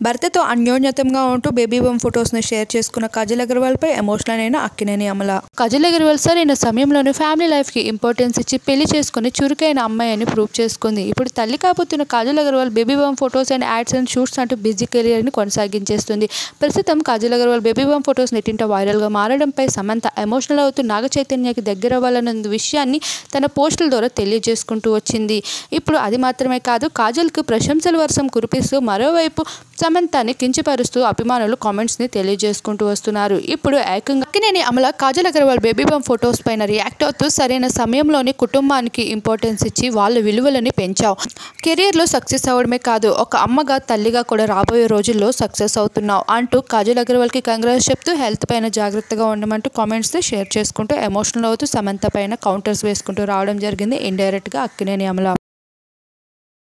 భర్తతో అన్యోన్యతంగా ఉంటూ baby bum ఫొటోస్ని షేర్ చేసుకున్న కాజల్ అగర్వాల్పై ఎమోషనల్ అయిన అక్కినేని అమల కాజల్ అగర్వాల్ సరైన సమయంలోనే ఫ్యామిలీ లైఫ్కి ఇంపార్టెన్స్ ఇచ్చి పెళ్లి చేసుకుని చురుకైన అమ్మాయి అని ప్రూవ్ చేసుకుంది ఇప్పుడు తల్లి కాబోతున్న Kajal Aggarwal baby bump photos and ads and shoots అంటూ బిజీ కెరియర్ని కొనసాగించేస్తుంది ప్రస్తుతం Kajal Aggarwal baby bump photos నెట్టింట వైరల్గా మారడంపై సమంత ఎమోషనల్ అవుతూ నాగ చైతన్యకి దగ్గర అవ్వాలన్న విషయాన్ని తన పోస్టుల ద్వారా తెలియజేసుకుంటూ వచ్చింది ఇప్పుడు అది మాత్రమే కాదు కాజల్కు ప్రశంసల వర్షం కురిపిస్తూ మరోవైపు సమంతాన్ని కించపరుస్తూ అభిమానులు కామెంట్స్ని తెలియజేసుకుంటూ వస్తున్నారు ఇప్పుడు ఏకంగా Akkineni Amala Kajal Aggarwal baby bump photos పైన రియాక్ట్ అవుతూ సరైన సమయంలోనే కుటుంబానికి ఇంపార్టెన్స్ ఇచ్చి వాళ్ళ విలువలని పెంచావు కెరియర్లో సక్సెస్ అవ్వడమే కాదు ఒక అమ్మగా తల్లిగా కూడా రాబోయే రోజుల్లో సక్సెస్ అవుతున్నావు అంటూ కాజల్ అగర్వాల్కి కంగ్రాట్స్ చెప్తూ హెల్త్ పైన జాగ్రత్తగా ఉండమంటూ కామెంట్స్ని షేర్ చేసుకుంటూ ఎమోషనల్ అవుతూ సమంత పైన కౌంటర్స్ వేసుకుంటూ రావడం జరిగింది ఇండైరెక్ట్గా అక్కినేని అమల